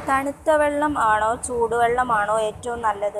തണുത്ത വെള്ളം ആണോ ചൂടുവെള്ളമാണോ ഏറ്റവും നല്ലത്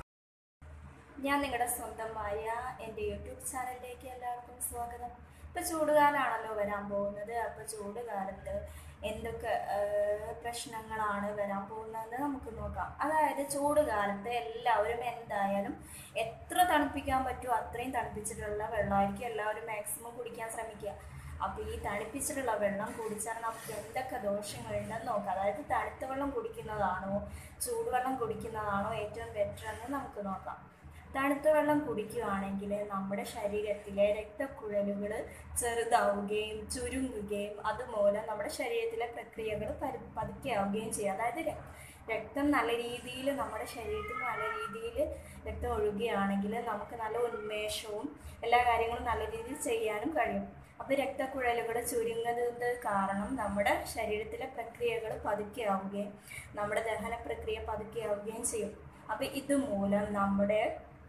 ഞാൻ നിങ്ങളുടെ സ്വന്തമായ എൻ്റെ യൂട്യൂബ് ചാനലിലേക്ക് എല്ലാവർക്കും സ്വാഗതം ഇപ്പോൾ ചൂടുകാലമാണല്ലോ വരാൻ പോകുന്നത് അപ്പോൾ ചൂടുകാലത്ത് എന്തൊക്കെ ആ, പ്രശ്നങ്ങളാണ് വരാൻ പോകുന്നതെന്ന് നമുക്ക് നോക്കാം അതായത് ചൂടുകാലത്ത് എല്ലാവരും എന്തായാലും എത്ര തണുപ്പിക്കാൻ പറ്റുമോ അത്രയും തണുപ്പിച്ചിട്ടുള്ള വെള്ളമായിരിക്കും എല്ലാവരും മാക്സിമം കുടിക്കാൻ ശ്രമിക്കുക അപ്പോൾ ഈ തണുപ്പിച്ചിട്ടുള്ള വെള്ളം കുടിച്ചാൽ നമുക്ക് എന്തൊക്കെ ദോഷങ്ങളുണ്ടെന്ന് നോക്കാം അതായത് തണുത്ത വെള്ളം കുടിക്കുന്നതാണോ ചൂടുവെള്ളം കുടിക്കുന്നതാണോ ഏറ്റവും ബെറ്റർ എന്ന് നമുക്ക് നോക്കാം തണുത്ത വെള്ളം കുടിക്കുകയാണെങ്കിൽ നമ്മുടെ ശരീരത്തിലെ രക്തക്കുഴലുകൾ ചെറുതാവുകയും ചുരുങ്ങുകയും അതുമൂലം നമ്മുടെ ശരീരത്തിലെ പ്രക്രിയകൾ പരി പതുക്കെയാവുകയും ചെയ്യും അതായത് ര- രക്തം നല്ല രീതിയിൽ നമ്മുടെ ശരീരത്തിൽ നല്ല രീതിയിൽ രക്തം ഒഴുകുകയാണെങ്കിൽ നമുക്ക് നല്ല ഉന്മേഷവും എല്ലാ കാര്യങ്ങളും നല്ല രീതിയിൽ ചെയ്യാനും കഴിയും അപ്പോൾ രക്തക്കുഴലുകൾ ചുരുങ്ങുന്നത് കാരണം നമ്മുടെ ശരീരത്തിലെ പ്രക്രിയകൾ പതുക്കെയാവുകയും നമ്മുടെ ദഹന പ്രക്രിയ പതുക്കെയാവുകയും ചെയ്യും അപ്പോൾ ഇതുമൂലം നമ്മുടെ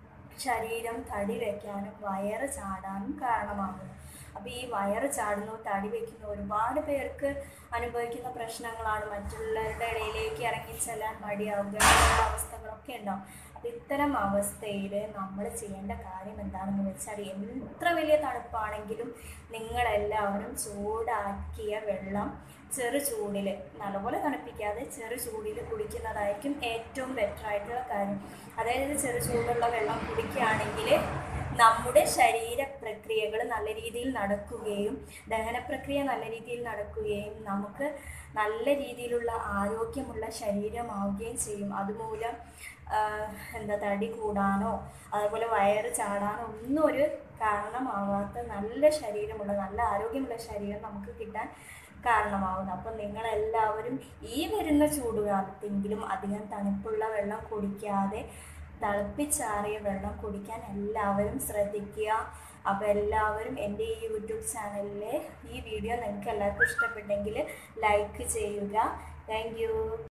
ശരീരം തടി വയ്ക്കാനും വയറ് ചാടാനും കാരണമാകുന്നു അപ്പോൾ ഈ വയറ് ചാടുന്നു തടി വയ്ക്കുന്നു ഒരുപാട് പേർക്ക് അനുഭവിക്കുന്ന പ്രശ്നങ്ങളാണ് മറ്റുള്ളവരുടെ ഇടയിലേക്ക് ഇറങ്ങിച്ചെല്ലാൻ മടിയാവുക അങ്ങനെയുള്ള അവസ്ഥകളൊക്കെ ഉണ്ടാവും അപ്പോൾ ഇത്തരം അവസ്ഥയിൽ നമ്മൾ ചെയ്യേണ്ട കാര്യം എന്താണെന്ന് വെച്ചാൽ എത്ര വലിയ തണുപ്പാണെങ്കിലും നിങ്ങളെല്ലാവരും ചൂടാക്കിയ വെള്ളം ചെറു ചൂടിൽ നല്ലപോലെ തണുപ്പിക്കാതെ ചെറു ചൂടിൽ കുടിക്കുന്നതായിരിക്കും ഏറ്റവും ബെറ്റർ ആയിട്ടുള്ള കാര്യം അതായത് ചെറു ചൂടുള്ള വെള്ളം കുടിക്കുകയാണെങ്കിൽ നമ്മുടെ ശരീര പ്രക്രിയകൾ നല്ല രീതിയിൽ നടക്കുകയും ദഹന പ്രക്രിയ നല്ല രീതിയിൽ നടക്കുകയും നമുക്ക് നല്ല രീതിയിലുള്ള ആരോഗ്യമുള്ള ശരീരമാവുകയും ചെയ്യും അതുമൂലം ആഹ്, എന്താ തടി കൂടാനോ അതുപോലെ വയറ് ചാടാനോ ഒന്നും ഒരു കാരണമാവാത്ത നല്ല ശരീരമുള്ള നല്ല ആരോഗ്യമുള്ള ശരീരം നമുക്ക് കിട്ടാൻ കാരണമാവുന്നു അപ്പം നിങ്ങളെല്ലാവരും ഈ വരുന്ന ചൂടുകാലത്തെങ്കിലും അധികം തണുപ്പുള്ള വെള്ളം കുടിക്കാതെ തിളപ്പിച്ചാറിയ വെള്ളം കുടിക്കാൻ എല്ലാവരും ശ്രദ്ധിക്കുക അപ്പോൾ എല്ലാവരും എൻ്റെ ഈ യൂട്യൂബ് ചാനലിലെ ഈ വീഡിയോ നിങ്ങൾക്ക് എല്ലാവർക്കും ഇഷ്ടപ്പെട്ടെങ്കിൽ ലൈക്ക് ചെയ്യുക താങ്ക്